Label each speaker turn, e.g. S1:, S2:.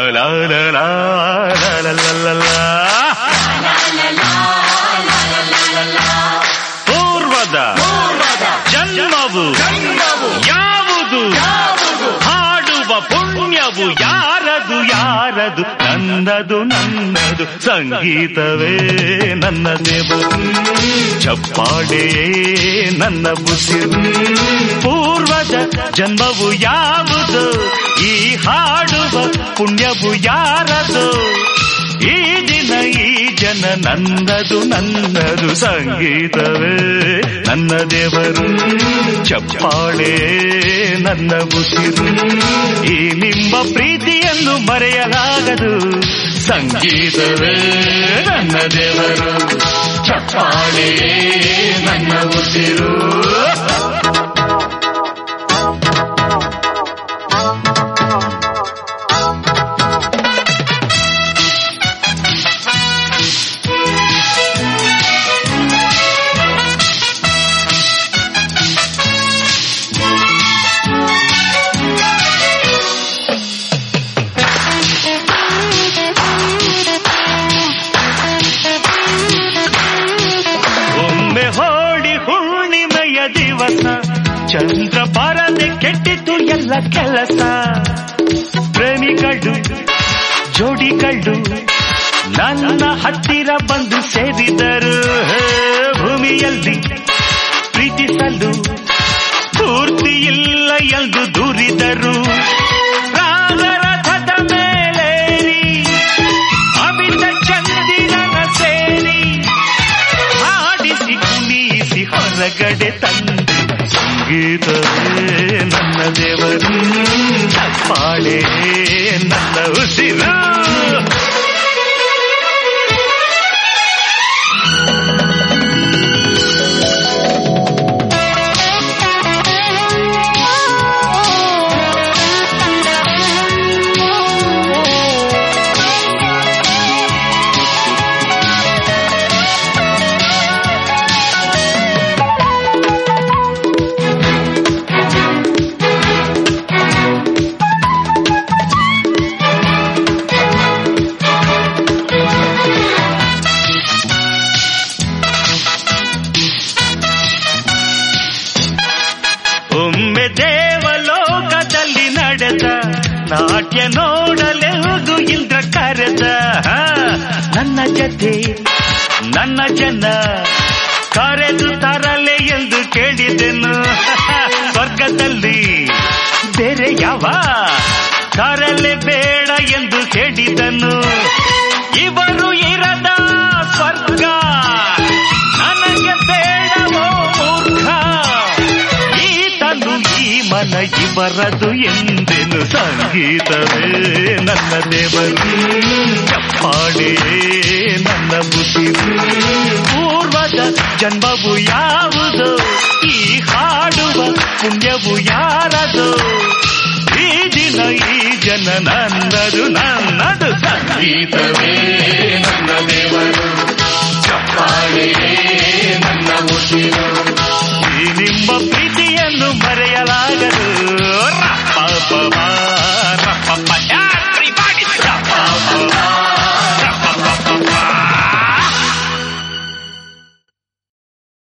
S1: ಲಾ ಲಾ ಲಾ ಲಾ ಲಾ ಲಾ ಲಾ. ಪೂರ್ವದ ಜನ್ಮವು ಯಾವುದು ಹಾಡುವ ಪುಣ್ಯವು ಯಾರದು ಯಾರದು ನನ್ನದು ನನ್ನದು ಸಂಗೀತವೇ ನನ್ನ ದೇವು ಚಪ್ಪಾಳೆಯೇ ನನ್ನ ಬುಸಿರು ಪೂರ್ವದ ಜನ್ಮವು ಯಾವುದು ಈ ಹಾಡುವ ಪುಣ್ಯವು ಯಾರದು ಈ ದಿನ ಈ ಜನ ನನ್ನದು ನನ್ನದು ಸಂಗೀತವೇ ನನ್ನ ದೇವರು ಚಪ್ಪಾಳೆ ನನ್ನ ಉಸಿರು ಈ ನಿಮ್ಮ ಪ್ರೀತಿಯನ್ನು ಮರೆಯಲಾಗದು ಸಂಗೀತವೇ ನನ್ನ ದೇವರು ಚಪ್ಪಾಳೆ ನನ್ನ ಉಸಿರು ಒಮ್ಮೆ ಹೋಳಿ ಹುಣ್ಣಿಮೆಯ ದಿವಸ ಚಂದ್ರ ಬರದೆ ಕೆಟ್ಟಿತು ಎಲ್ಲ ಕೆಲಸ ಪ್ರೇಮಿಗಳು ಜೋಡಿಗಳು ನನ್ನ ಹತ್ತಿರ ಬಂದು ಸೇರಿದರು ಹೇ, ಭೂಮಿಯಲ್ಲಿ ಪ್ರೀತಿಸಲು ಪೂರ್ತಿ ಇಲ್ಲ ಎಂದು ದೂರಿದರು ರಾಗರಥದ ಮೇಲೇರಿ ಅಮಿತ ಚಂದಿರನ ಸೇರಿ ಹಾಡಿಸಿ ಕುಣಿಸಿ ಹೊರಗಡೆ ತಂದೆ ಸಂಗೀತವೇ ನನ್ನ ದೇವರು ಚಪ್ಪಾಳೆ ನನ್ನ ಉಸಿರು ಒಮ್ಮೆ ದೇವಲೋಕದಲ್ಲಿ ನಡೆದ ನಾಟ್ಯ ನೋಡಲೆಹುದು ಇಂದ್ರ ಕರೆದ ಹಾ, ನನ್ನ ಜತೆ ನನ್ನ ಜನ ಕರೆದು ತರಲೆ ಎಂದು ಕೇಳಿದೆನು ಸ್ವರ್ಗದಲ್ಲಿ ಬೇರೆ ಯಾವ ತರಲೆ ಬೇಡ ಎಂದು ಹೇಳಿದನು ಇವರು ಇರದ ಸ್ವರ್ಗ ನನಗೆ ಬೇಡವೋ ಮೂರ್ಖ ಈತನು ಈ ಮನ ಇವರದು ಎಂದೆನು ಸಂಗೀತವೇ ನನ್ನ ದೇವರು ಚಪ್ಪಾಳೆ ನನ್ನ ಬುದ್ಧಿವು ಪೂರ್ವದ ಜನ್ಮವು ಯಾವುದು ಈ ಹಾಡುವ ಪುಣ್ಯವು ಯಾರದು ಈ ದಿನ ಈ ಜನ ನನ್ನದು ನನ್ನದು ಸಂಗೀತವೇ ನನ್ನ ದೇವರು ಚಪ್ಪಾಳೆಯೇ ನನ್ನ ಉಸಿರು ಈ ನಿಮ್ಮ ಪ್ರೀತಿಯನ್ನು ಮರೆಯಲಾಗದು